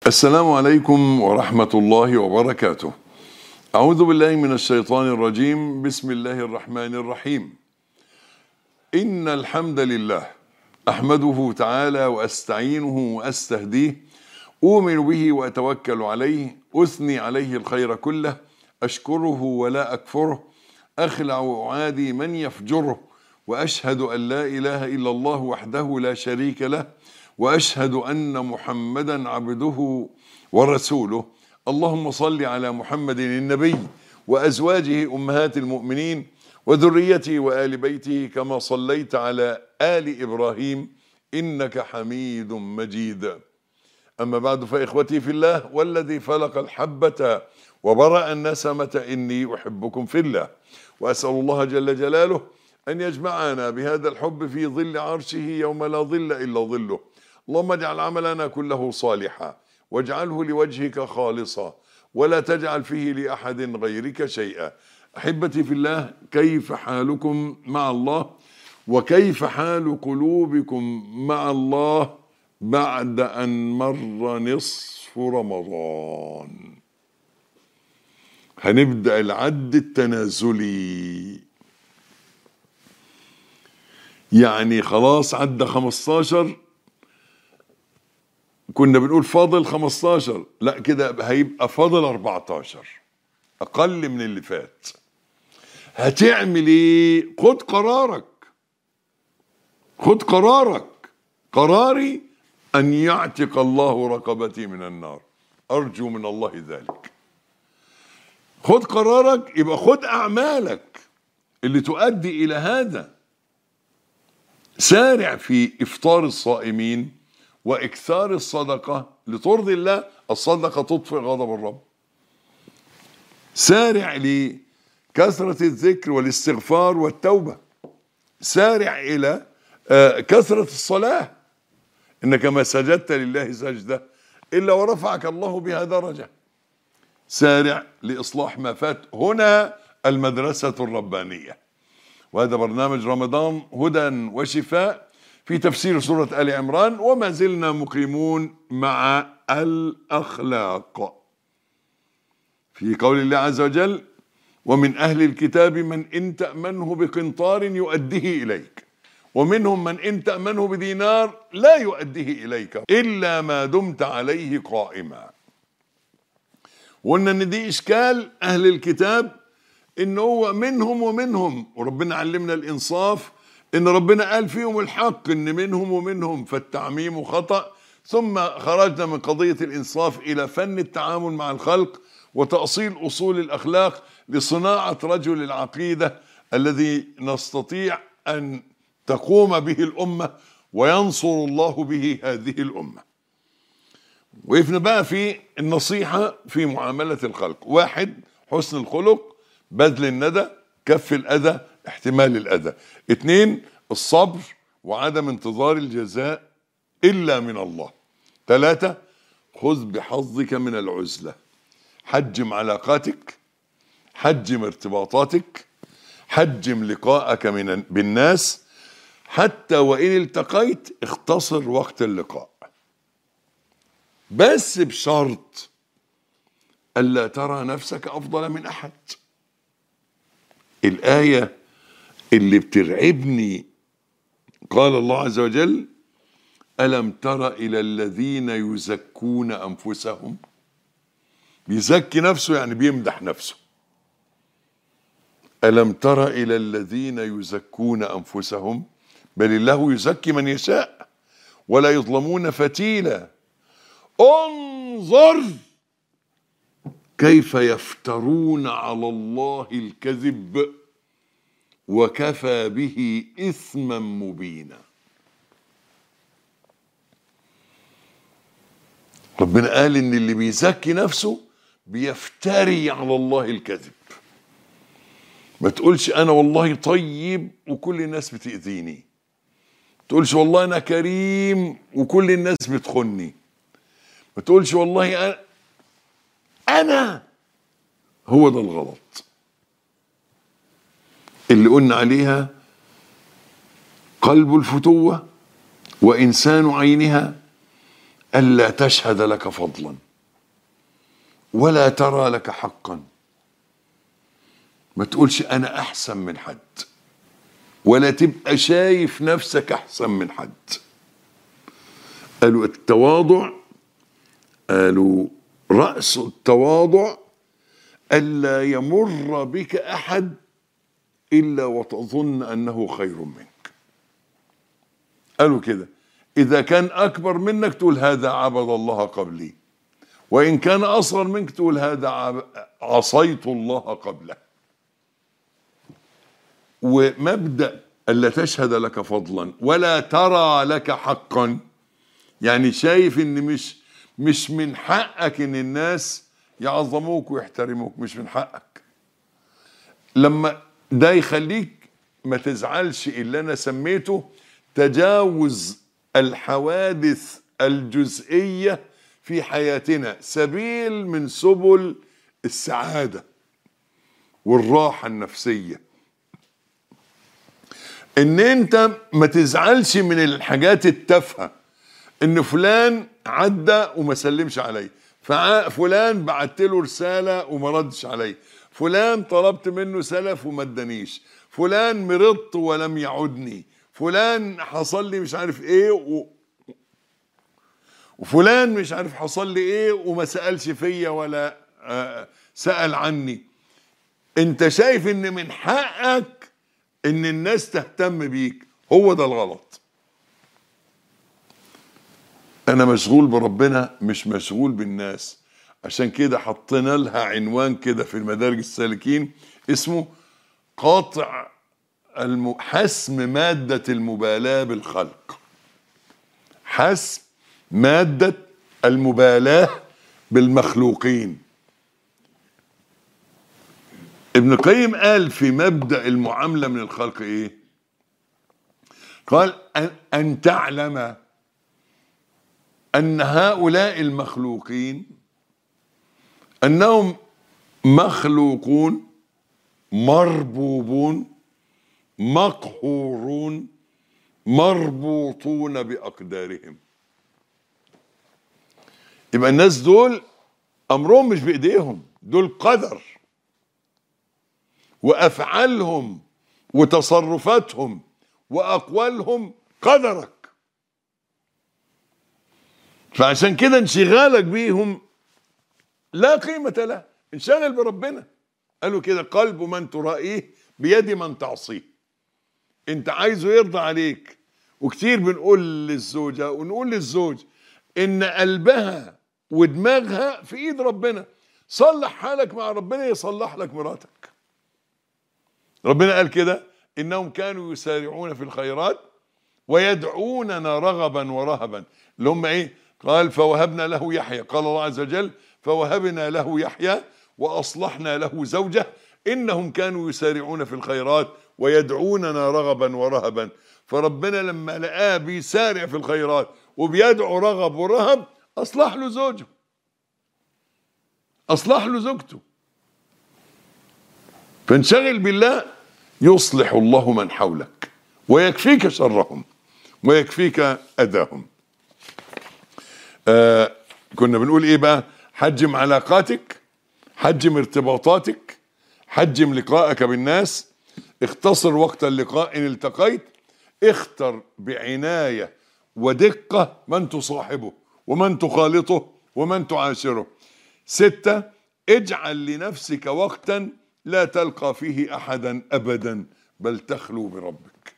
السلام عليكم ورحمة الله وبركاته. أعوذ بالله من الشيطان الرجيم، بسم الله الرحمن الرحيم. إن الحمد لله أحمده تعالى وأستعينه وأستهديه، أؤمن به وأتوكل عليه، أثني عليه الخير كله، أشكره ولا أكفره، أخلع وأعادي من يفجره، وأشهد أن لا إله إلا الله وحده لا شريك له. واشهد ان محمدا عبده ورسوله اللهم صل على محمد النبي وازواجه امهات المؤمنين وذريته وال بيته كما صليت على ال ابراهيم انك حميد مجيد اما بعد فاخوتي في الله والذي فلق الحبه وبرا النسمه اني احبكم في الله واسال الله جل جلاله ان يجمعنا بهذا الحب في ظل عرشه يوم لا ظل الا ظله اللهم اجعل عملنا كله صالحا واجعله لوجهك خالصا ولا تجعل فيه لاحد غيرك شيئا احبتي في الله كيف حالكم مع الله وكيف حال قلوبكم مع الله بعد ان مر نصف رمضان هنبدا العد التنازلي يعني خلاص عدى 15 كنا بنقول فاضل 15 لا كده هيبقى فاضل 14 اقل من اللي فات هتعمل ايه خد قرارك خد قرارك قراري ان يعتق الله رقبتي من النار ارجو من الله ذلك خد قرارك يبقى خد اعمالك اللي تؤدي الى هذا سارع في افطار الصائمين واكثار الصدقه لترضي الله الصدقه تطفئ غضب الرب سارع لكثره الذكر والاستغفار والتوبه سارع الى كثره الصلاه انك ما سجدت لله سجده الا ورفعك الله بها درجه سارع لاصلاح ما فات هنا المدرسه الربانيه وهذا برنامج رمضان هدى وشفاء في تفسير سورة آل عمران وما زلنا مقيمون مع الأخلاق في قول الله عز وجل ومن أهل الكتاب من إن تأمنه بقنطار يؤديه إليك ومنهم من إن تأمنه بدينار لا يؤديه إليك إلا ما دمت عليه قائما وقلنا إن دي إشكال أهل الكتاب إن هو منهم ومنهم وربنا علمنا الإنصاف ان ربنا قال فيهم الحق ان منهم ومنهم فالتعميم خطا ثم خرجنا من قضيه الانصاف الى فن التعامل مع الخلق وتاصيل اصول الاخلاق لصناعه رجل العقيده الذي نستطيع ان تقوم به الامه وينصر الله به هذه الامه. وقفنا بقى في النصيحه في معامله الخلق، واحد حسن الخلق، بذل الندى، كف الاذى، احتمال الاذى اثنين الصبر وعدم انتظار الجزاء الا من الله ثلاثة خذ بحظك من العزلة حجم علاقاتك حجم ارتباطاتك حجم لقاءك من بالناس حتى وإن التقيت اختصر وقت اللقاء بس بشرط ألا ترى نفسك أفضل من أحد الآية اللي بترعبني قال الله عز وجل ألم تر إلى الذين يزكون أنفسهم بيزكي نفسه يعني بيمدح نفسه ألم تر إلى الذين يزكون أنفسهم بل الله يزكي من يشاء ولا يظلمون فتيلا انظر كيف يفترون على الله الكذب وكفى به اثما مبينا ربنا قال ان اللي بيزكي نفسه بيفتري على الله الكذب ما تقولش انا والله طيب وكل الناس بتاذيني ما تقولش والله انا كريم وكل الناس بتخني ما تقولش والله انا انا هو ده الغلط اللي قلنا عليها قلب الفتوة وإنسان عينها ألا تشهد لك فضلا ولا ترى لك حقا ما تقولش أنا أحسن من حد ولا تبقى شايف نفسك أحسن من حد قالوا التواضع قالوا رأس التواضع ألا يمر بك أحد إلا وتظن أنه خير منك قالوا كده إذا كان أكبر منك تقول هذا عبد الله قبلي وإن كان أصغر منك تقول هذا عب- عصيت الله قبله ومبدأ ألا تشهد لك فضلا ولا ترى لك حقا يعني شايف ان مش مش من حقك ان الناس يعظموك ويحترموك مش من حقك لما ده يخليك ما تزعلش اللي انا سميته تجاوز الحوادث الجزئيه في حياتنا سبيل من سبل السعاده والراحه النفسيه ان انت ما تزعلش من الحاجات التافهه ان فلان عدى وما سلمش علي فع- فلان بعت له رساله وما ردش علي فلان طلبت منه سلف وما ادانيش فلان مرضت ولم يعدني فلان حصل لي مش عارف ايه و... وفلان مش عارف حصل لي ايه وما سالش فيا ولا آه، سال عني انت شايف ان من حقك ان الناس تهتم بيك هو ده الغلط انا مشغول بربنا مش مشغول بالناس عشان كده حطينا لها عنوان كده في المدارج السالكين اسمه قاطع الم... حسم مادة المبالاة بالخلق حسم مادة المبالاة بالمخلوقين ابن القيم قال في مبدأ المعاملة من الخلق ايه قال أن, أن تعلم أن هؤلاء المخلوقين أنهم مخلوقون مربوبون مقهورون مربوطون بأقدارهم يبقى الناس دول أمرهم مش بإيديهم دول قدر وأفعالهم وتصرفاتهم وأقوالهم قدرك فعشان كده انشغالك بيهم لا قيمة له انشغل بربنا قالوا كده قلب من ترائيه بيد من تعصيه انت عايزه يرضى عليك وكتير بنقول للزوجة ونقول للزوج ان قلبها ودماغها في ايد ربنا صلح حالك مع ربنا يصلح لك مراتك ربنا قال كده انهم كانوا يسارعون في الخيرات ويدعوننا رغبا ورهبا اللي هم ايه قال فوهبنا له يحيى قال الله عز وجل فوهبنا له يحيى واصلحنا له زوجه انهم كانوا يسارعون في الخيرات ويدعوننا رغبا ورهبا فربنا لما لقاه بيسارع في الخيرات وبيدعو رغب ورهب اصلح له زوجه اصلح له زوجته فانشغل بالله يصلح الله من حولك ويكفيك شرهم ويكفيك اذاهم آه كنا بنقول ايه بقى حجم علاقاتك حجم ارتباطاتك حجم لقائك بالناس اختصر وقت اللقاء ان التقيت اختر بعناية ودقة من تصاحبه ومن تخالطه ومن تعاشره ستة اجعل لنفسك وقتا لا تلقى فيه احدا ابدا بل تخلو بربك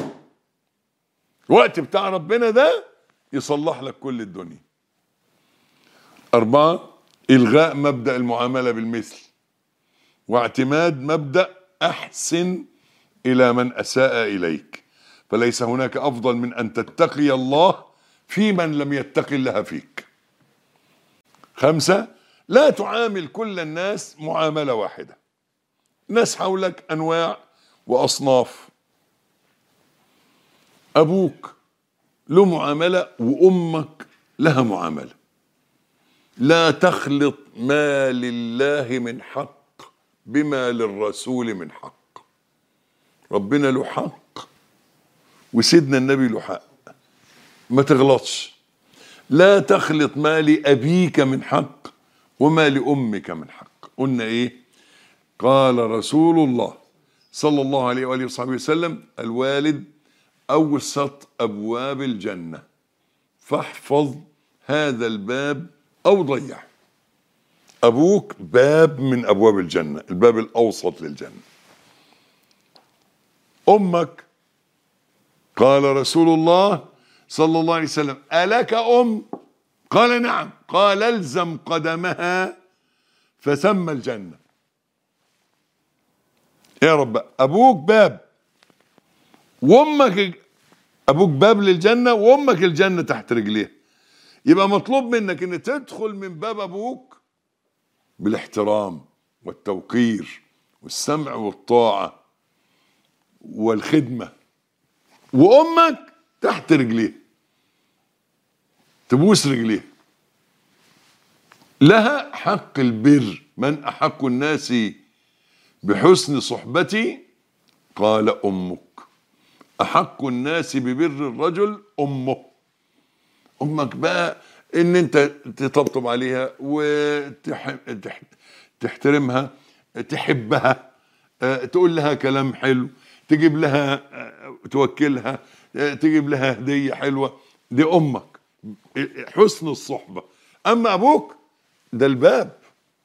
الوقت بتاع ربنا ده يصلح لك كل الدنيا أربعة إلغاء مبدأ المعاملة بالمثل واعتماد مبدأ أحسن إلى من أساء إليك فليس هناك أفضل من أن تتقي الله في من لم يتق الله فيك خمسة لا تعامل كل الناس معاملة واحدة ناس حولك أنواع وأصناف أبوك له معاملة وأمك لها معاملة لا تخلط ما لله من حق بما للرسول من حق ربنا له حق وسيدنا النبي له حق ما تغلطش لا تخلط ما لأبيك من حق وما لأمك من حق قلنا إيه قال رسول الله صلى الله عليه وآله وصحبه وسلم الوالد أوسط أبواب الجنة فاحفظ هذا الباب أو ضيعه أبوك باب من أبواب الجنة الباب الأوسط للجنة أمك قال رسول الله صلى الله عليه وسلم ألك أم قال نعم قال الزم قدمها فسمى الجنة يا رب أبوك باب وأمك أبوك باب للجنة وأمك الجنة تحت رجليها يبقى مطلوب منك أن تدخل من باب أبوك بالاحترام والتوقير والسمع والطاعة والخدمة وأمك تحت رجليه تبوس رجليه لها حق البر من أحق الناس بحسن صحبتي قال أمك أحق الناس ببر الرجل أمه أمك بقى إن أنت تطبطب عليها وتحترمها تحبها آه، تقول لها كلام حلو تجيب لها آه، توكلها آه، تجيب لها هدية حلوة دي أمك حسن الصحبة أما أبوك ده الباب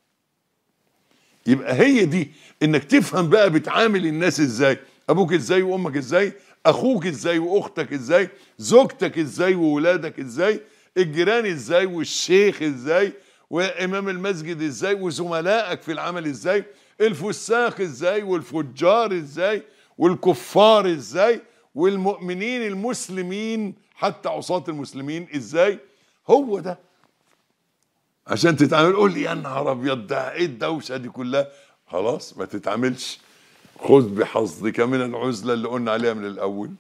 يبقى هي دي انك تفهم بقى بتعامل الناس ازاي ابوك ازاي وامك ازاي اخوك ازاي واختك ازاي زوجتك ازاي وولادك ازاي الجيران ازاي والشيخ ازاي وامام المسجد ازاي وزملائك في العمل ازاي الفساق ازاي والفجار ازاي والكفار ازاي والمؤمنين المسلمين حتى عصاة المسلمين ازاي هو ده عشان تتعامل قول لي يا نهار ابيض ده ايه الدوشه دي كلها خلاص ما تتعاملش خذ بحظك من العزله اللي قلنا عليها من الاول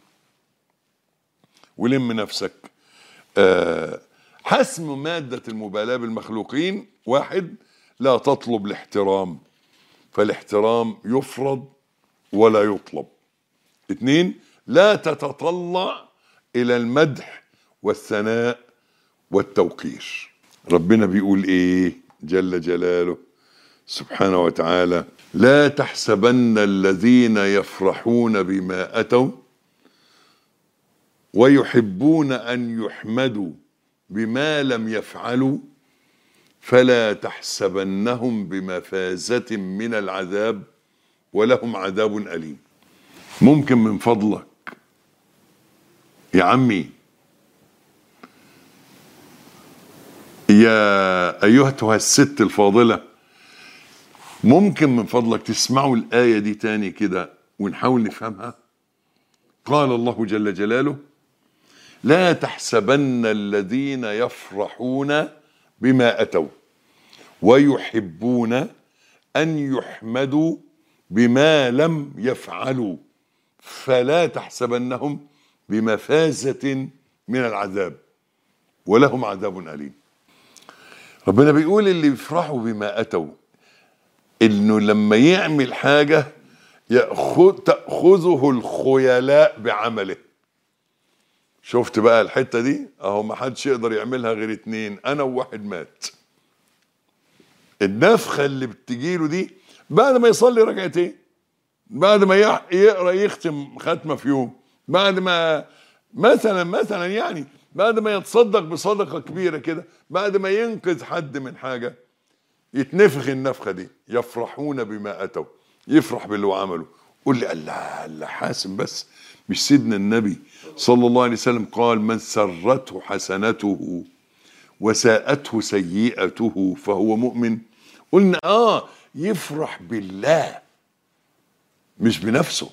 ولم نفسك آه حسم ماده المبالاه بالمخلوقين واحد لا تطلب الاحترام فالاحترام يفرض ولا يطلب اثنين لا تتطلع الى المدح والثناء والتوقير ربنا بيقول ايه جل جلاله سبحانه وتعالى لا تحسبن الذين يفرحون بما اتوا ويحبون ان يحمدوا بما لم يفعلوا فلا تحسبنهم بمفازة من العذاب ولهم عذاب أليم ممكن من فضلك يا عمي يا أيتها الست الفاضلة ممكن من فضلك تسمعوا الآية دي تاني كده ونحاول نفهمها قال الله جل جلاله لا تحسبن الذين يفرحون بما أتوا ويحبون أن يحمدوا بما لم يفعلوا فلا تحسبنهم بمفازة من العذاب ولهم عذاب أليم ربنا بيقول اللي يفرحوا بما أتوا إنه لما يعمل حاجة يأخذ تأخذه الخيلاء بعمله شفت بقى الحتة دي أهو ما حدش يقدر يعملها غير اتنين أنا وواحد مات النفخة اللي بتجيله دي بعد ما يصلي ركعتين بعد ما يح- يقرا يختم ختمه في يوم بعد ما مثلا مثلا يعني بعد ما يتصدق بصدقه كبيره كده بعد ما ينقذ حد من حاجه يتنفخ النفخه دي يفرحون بما اتوا يفرح باللي هو عمله قول لي الله الله حاسم بس مش سيدنا النبي صلى الله عليه وسلم قال من سرته حسنته وساءته سيئته فهو مؤمن قلنا اه يفرح بالله مش بنفسه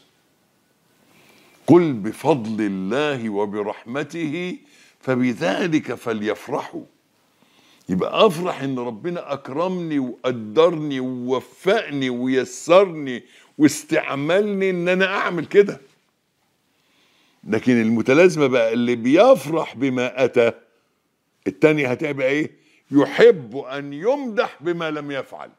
قل بفضل الله وبرحمته فبذلك فليفرحوا يبقى افرح ان ربنا اكرمني وقدرني ووفقني ويسرني واستعملني ان انا اعمل كده لكن المتلازمه بقى اللي بيفرح بما اتى التانية هتبقى ايه يحب ان يمدح بما لم يفعل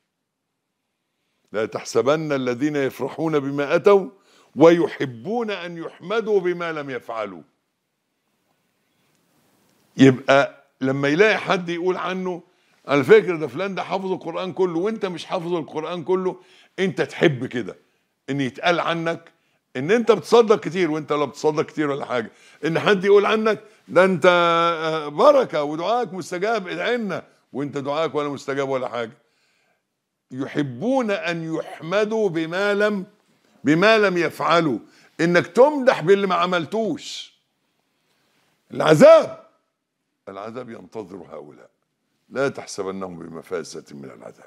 لا تحسبن الذين يفرحون بما اتوا ويحبون ان يحمدوا بما لم يفعلوا يبقى لما يلاقي حد يقول عنه على فكره ده فلان ده حافظ القران كله وانت مش حافظ القران كله انت تحب كده ان يتقال عنك ان انت بتصدق كتير وانت لا بتصدق كتير ولا حاجه ان حد يقول عنك ده انت آه، بركه ودعائك مستجاب ادعي لنا وانت دعائك ولا مستجاب ولا حاجه يحبون ان يحمدوا بما لم بما لم يفعلوا انك تمدح باللي ما عملتوش العذاب العذاب ينتظر هؤلاء لا تحسبنهم بمفازة من العذاب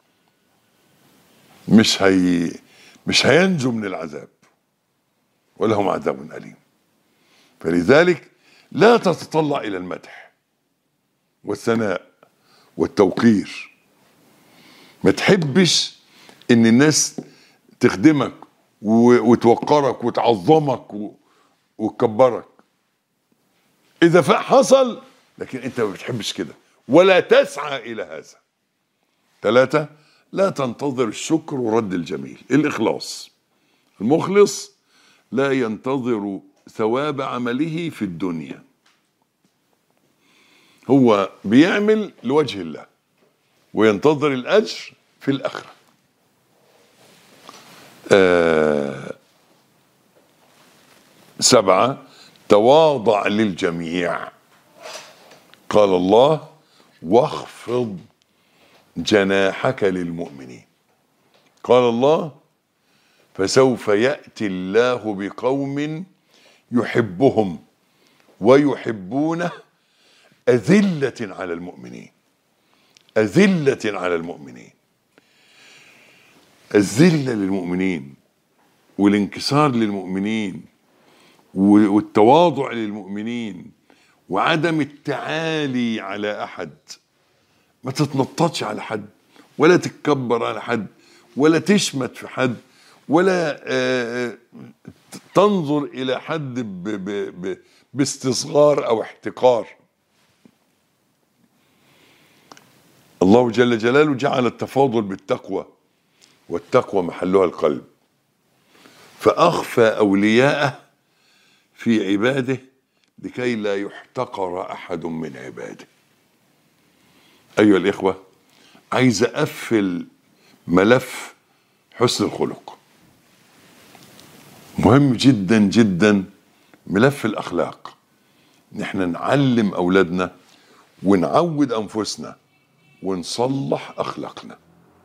مش هي مش هينجو من العذاب ولهم عذاب أليم فلذلك لا تتطلع إلى المدح والثناء والتوقير ما تحبش ان الناس تخدمك و- وتوقرك وتعظمك و- وتكبرك اذا ف- حصل لكن انت ما بتحبش كده ولا تسعى الى هذا ثلاثة لا تنتظر الشكر ورد الجميل الإخلاص المخلص لا ينتظر ثواب عمله في الدنيا هو بيعمل لوجه الله وينتظر الأجر في الآخرة آه سبعة تواضع للجميع قال الله واخفض جناحك للمؤمنين قال الله فسوف يأتي الله بقوم يحبهم ويحبونه أذلة على المؤمنين أذلة على المؤمنين الذلة للمؤمنين والانكسار للمؤمنين و- والتواضع للمؤمنين وعدم التعالي على أحد ما تتنططش على حد ولا تتكبر على حد ولا تشمت في حد ولا آه، آه، تنظر إلى حد ب ب ب باستصغار أو احتقار الله جل جلاله جعل التفاضل بالتقوى والتقوى محلها القلب فأخفى أولياءه في عباده لكي لا يحتقر أحد من عباده أيها الإخوة عايز أقفل ملف حسن الخلق مهم جدا جدا ملف الأخلاق نحن نعلم أولادنا ونعود أنفسنا ونصلح أخلاقنا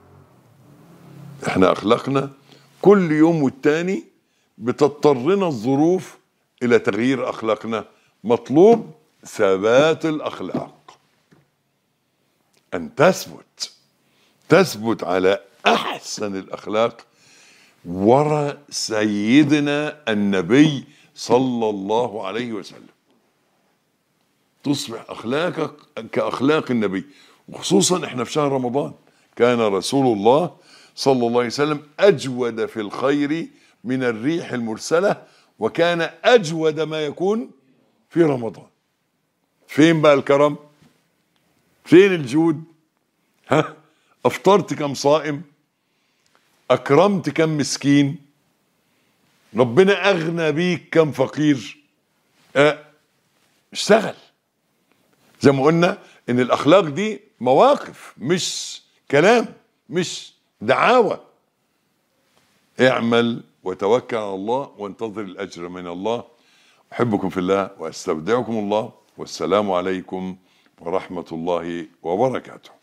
احنا أخلاقنا كل يوم والتاني بتضطرنا الظروف إلى تغيير أخلاقنا مطلوب ثبات الأخلاق أن تثبت تثبت على أحسن الأخلاق ورا سيدنا النبي صلى الله عليه وسلم تصبح أخلاقك كأخلاق النبي وخصوصا احنا في شهر رمضان كان رسول الله صلى الله عليه وسلم أجود في الخير من الريح المرسلة وكان أجود ما يكون في رمضان فين بقى الكرم فين الجود ها افطرت كم صائم اكرمت كم مسكين ربنا اغنى بيك كم فقير اه اشتغل زي ما قلنا ان الاخلاق دي مواقف مش كلام مش دعاوى اعمل وتوكل على الله وانتظر الاجر من الله احبكم في الله واستودعكم الله والسلام عليكم ورحمه الله وبركاته